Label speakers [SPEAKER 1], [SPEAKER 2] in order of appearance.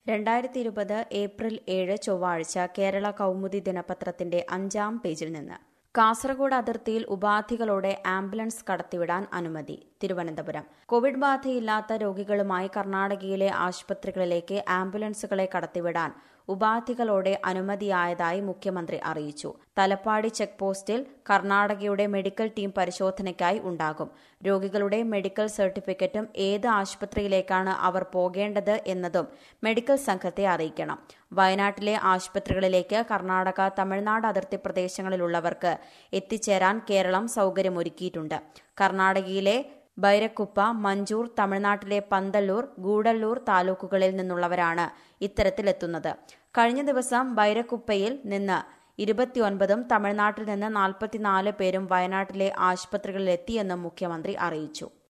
[SPEAKER 1] രണ്ടായിരത്തി ഇരുപത് ഏപ്രിൽ ഏഴ് ചൊവ്വാഴ്ച കേരള കൗമുദി ദിനപത്രത്തിന്റെ അഞ്ചാം പേജിൽ നിന്ന് കാസർഗോഡ് അതിർത്തിയിൽ ഉപാധികളോടെ ആംബുലൻസ് കടത്തിവിടാൻ അനുമതി തിരുവനന്തപുരം കോവിഡ് ബാധയില്ലാത്ത രോഗികളുമായി കർണാടകയിലെ ആശുപത്രികളിലേക്ക് ആംബുലൻസുകളെ കടത്തിവിടാൻ ഉപാധികളോടെ അനുമതിയായതായി മുഖ്യമന്ത്രി അറിയിച്ചു തലപ്പാടി ചെക്ക് പോസ്റ്റിൽ കർണാടകയുടെ മെഡിക്കൽ ടീം പരിശോധനയ്ക്കായി ഉണ്ടാകും രോഗികളുടെ മെഡിക്കൽ സർട്ടിഫിക്കറ്റും ഏത് ആശുപത്രിയിലേക്കാണ് അവർ പോകേണ്ടത് എന്നതും മെഡിക്കൽ സംഘത്തെ അറിയിക്കണം വയനാട്ടിലെ ആശുപത്രികളിലേക്ക് കർണാടക തമിഴ്നാട് അതിർത്തി പ്രദേശങ്ങളിലുള്ളവർക്ക് എത്തിച്ചേരാൻ കേരളം സൌകര്യമൊരുക്കിയിട്ടുണ്ട് കർണാടകയിലെ ബൈരക്കുപ്പ മഞ്ചൂർ തമിഴ്നാട്ടിലെ പന്തല്ലൂർ ഗൂഡല്ലൂർ താലൂക്കുകളിൽ നിന്നുള്ളവരാണ് ഇത്തരത്തിലെത്തുന്നത് കഴിഞ്ഞ ദിവസം ബൈരക്കുപ്പയിൽ നിന്ന് ഇരുപത്തിയൊൻപതും തമിഴ്നാട്ടിൽ നിന്ന് നാൽപ്പത്തിനാല് പേരും വയനാട്ടിലെ ആശുപത്രികളിലെത്തിയെന്നും മുഖ്യമന്ത്രി അറിയിച്ചു